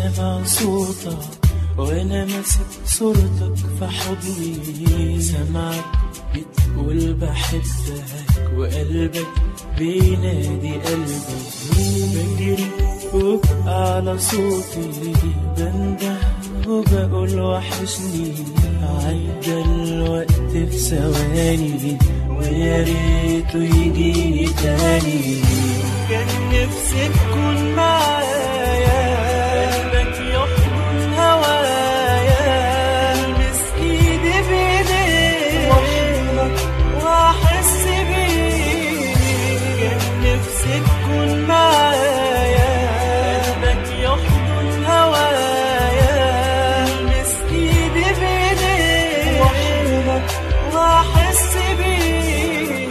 سامع صوتك وانا ماسك صورتك في حضني سامعك بتقول بحبك وقلبك بينادي قلبك بجري وبقى على صوتي بنده وبقول وحشني عدى الوقت في ثواني ويا ريته يجي تاني كان نفسي تكون معايا قلبك يحضن هوايا المس ايدي بايديك واحضنك واحس بيك كان نفسي تكون معايا قلبك يحضن هوايا المس ايدي بايديك واحضنك واحس بيك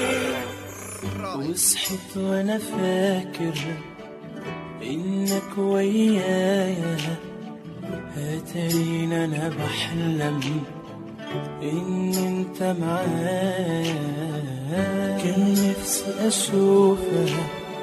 وصحيت وانا فاكر انك ويايا هترين انا بحلم ان انت معايا كان نفسي اشوفك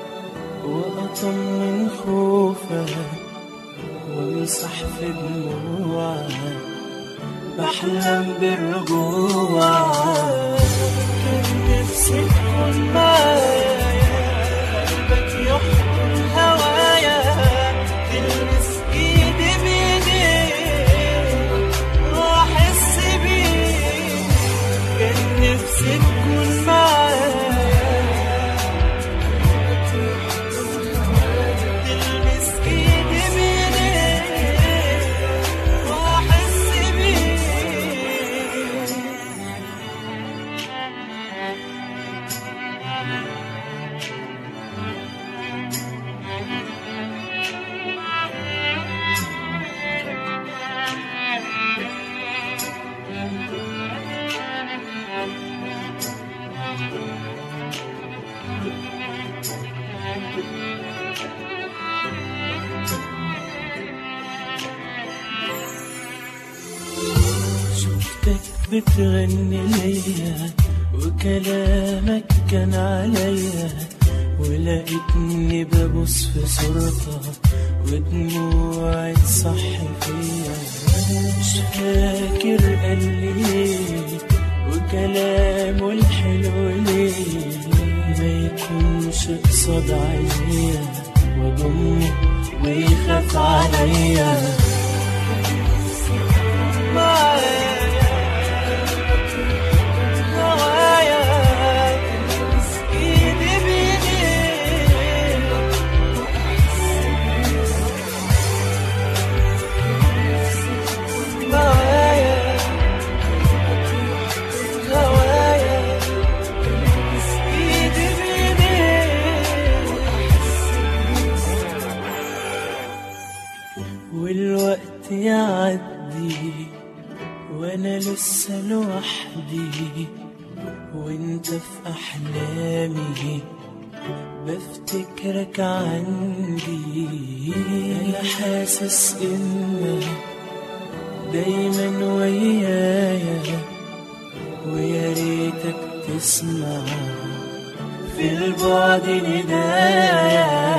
واطمن خوفك وامسح في دموعك بحلم بالرجوع كان نفسي تكون معايا قلبك يحضن هوايا تلمس ايدي بايديك واحس بيك كان نفسي تكون معايا تلمس ايدي بايديك واحس بيك شفتك بتغني ليا وكلامك كان عليا ولقيتني ببص في صورتك ودموعي تصحي فيا مش فاكر قال لي ايه وكلامه الحلو ليه ما يكونش قصاد عينيا واضمه ويخاف عليا والوقت يعدي وانا لسه لوحدي وانت في احلامي بفتكرك عندي انا حاسس انك دايما ويايا ويا ريتك تسمع في البعد ندايا